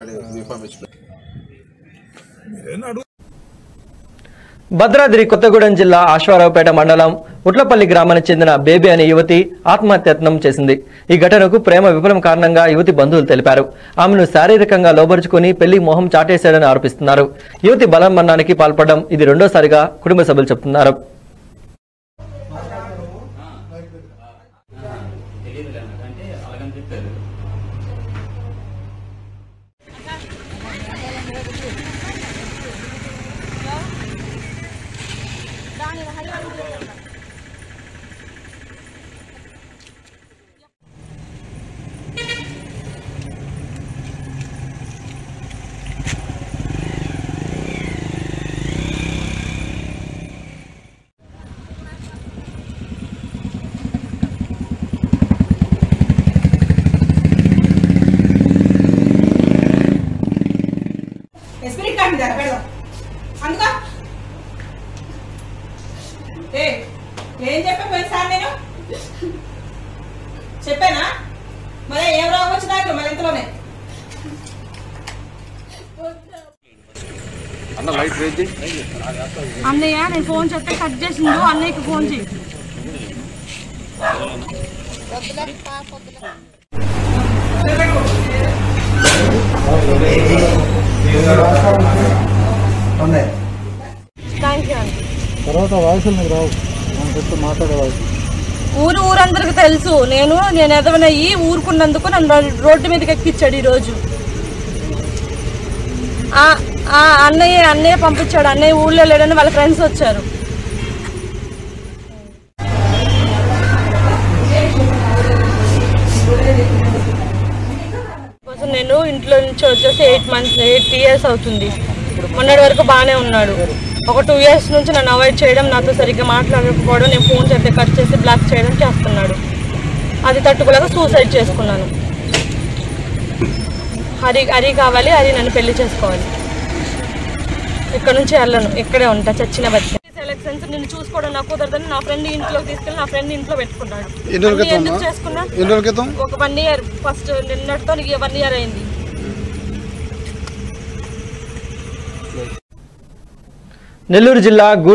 Information Bhadradri Kothagudem జిల్లా ఆశ్వారావుపేట మండలం ఉట్లపల్లి గ్రామానికి చెందిన బేబీ అనే యువతి ఆత్మహత్యత్నం చేసింది ఈ ఘటనకు ప్రేమ విఫలం కారణంగా యువతి బంధువులు తెలిపారు ఆమెను శారీరకంగా లోబరుచుకుని పెళ్లి మోహం చాటేశాడని ఆరోపిస్తున్నారు యువతి బలమరణానికి పాల్పడడం ఇది రెండోసారిగా కుటుంబ సభ్యులు చెబుతున్నారు ఎస్పిరిట్ కార్డు ధర పెడదాం అందుకో ఏ ఏం చెప్పా పోయినసారి నేను చెప్పానా మరి ఏం రోగం వచ్చినా ఇక మరి ఇంతలోనే అన్న లైట్ రేజ్ చేయి అన్నయ్య నేను ఫోన్ చేస్తే కట్ చేసిండు అన్నయ్యకి ఫోన్ చేయి థ్యాంక్ యూ అండి తర్వాత వాయిసులు నీకు రావు మనం చెప్తే మాట్లాడే వాయిస్ ఊరు ఊరందరికి తెలుసు నేను నేను ఎదవనయ్యి ఊరుకున్నందుకు నన్ను రో- రోడ్డు మీదకి ఎక్కించాడు ఈరోజు ఆ, ఆ, అన్నయ్య అన్నయ్య పంపించాడు అన్నయ్య ఊళ్ళో లేడని వాళ్ళ ఫ్రెండ్స్ వచ్చారు కోసం నేను ఇంట్లో నుంచి వచ్చేసి ఎయిట్ మంత్స్ ఎయిట్ ఇయర్స్ అవుతుంది మొన్నటి వరకు బాగానే ఉన్నాడు ఒక టూ ఇయర్స్ నుంచి నన్ను అవాయిడ్ చేయడం నాతో సరిగ్గా మాట్లాడకపోవడం నేను ఫోన్ చేస్తే కట్ చేసి బ్లాక్ చేయడం చేస్తున్నాడు అది తట్టుకోలేక సూసైడ్ చేసుకున్నాను హరి హరి కావాలి హరి నన్ను పెళ్లి చేసుకోవాలి ఇక్కడ నుంచి వెళ్ళను ఇక్కడే ఉంటా చచ్చిన బతికి సెలక్షన్స్ నిన్ను చూసుకోవడం నాకు కుదరదని నా ఫ్రెండ్ ఇంట్లోకి తీసుకెళ్ళి నా ఫ్రెండ్ ఇంట్లో పెట్టుకున్నాడు ఎన్ని రోజుల అన్నీ క్రితం ఎందుకు అమ్మా? చేసుకున్నా ఎన్ని రోజుల క్రితం ఒక వన్ ఇయర్ ఫస్ట్ నిన్నటితో వన్ ఇయర్ అయింది నెల్లూరు జిల్లా గు